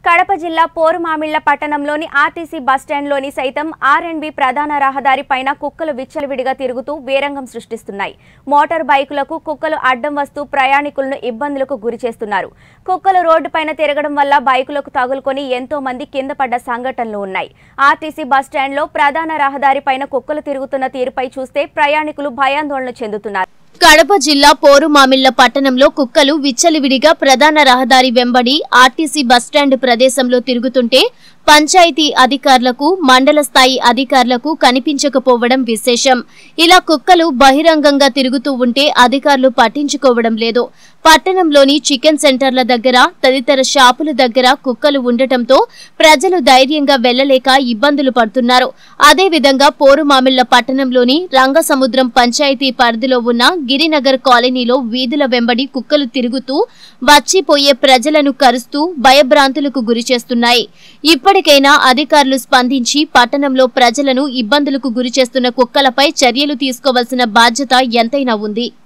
కడప జిల్లా పోరుమామిళ్ల పట్టణంలోని ఆర్టీసీ బస్టాండ్లోని సైతం ఆర్ అండ్ బి ప్రధాన రహదారి పైన కుక్కలు విచ్చలవిడిగా తిరుగుతూ వీరంగం సృష్టిస్తున్నాయి మోటార్ బైకులకు కుక్కలు అడ్డం వస్తూ ప్రయాణికులను ఇబ్బందులకు గురి చేస్తున్నారు కుక్కలు రోడ్డుపైన తిరగడం వల్ల బైకులకు తగులుకొని ఎంతో మంది కింద పడ్డ సంఘటనలు ఉన్నాయి ఆర్టీసీ బస్టాండ్లో ప్రధాన రహదారి పైన కుక్కలు తిరుగుతున్న తీరుపై చూస్తే ప్రయాణికులు భయాందోళన చెందుతున్నారు కడప జిల్లా పోరుమామిళ్ల పట్టణంలో కుక్కలు విచ్చలివిడిగా ప్రధాన రహదారి వెంబడి ఆర్టీసీ బస్టాండ్ ప్రదేశంలో తిరుగుతుంటే పంచాయతీ అధికారులకు మండల స్థాయి అధికారులకు కనిపించకపోవడం విశేషం ఇలా కుక్కలు బహిరంగంగా తిరుగుతూ ఉంటే అధికారులు పట్టించుకోవడం లేదు పట్టణంలోని చికెన్ సెంటర్ల దగ్గర తదితర షాపుల దగ్గర కుక్కలు ఉండటంతో ప్రజలు ధైర్యంగా వెళ్లలేక ఇబ్బందులు పడుతున్నారు అదేవిధంగా పోరుమామిళ్ల పట్టణంలోని రంగసముద్రం పంచాయతీ పరిధిలో ఉన్న గిరినగర్ కాలనీలో వీధుల వెంబడి కుక్కలు తిరుగుతూ వచ్చిపోయే ప్రజలను కరుస్తూ భయభ్రాంతులకు గురి చేస్తున్నాయి ఇప్పటికైనా అధికారులు స్పందించి పట్టణంలో ప్రజలను ఇబ్బందులకు గురి చేస్తున్న కుక్కలపై చర్యలు తీసుకోవాల్సిన బాధ్యత ఎంతైనా ఉంది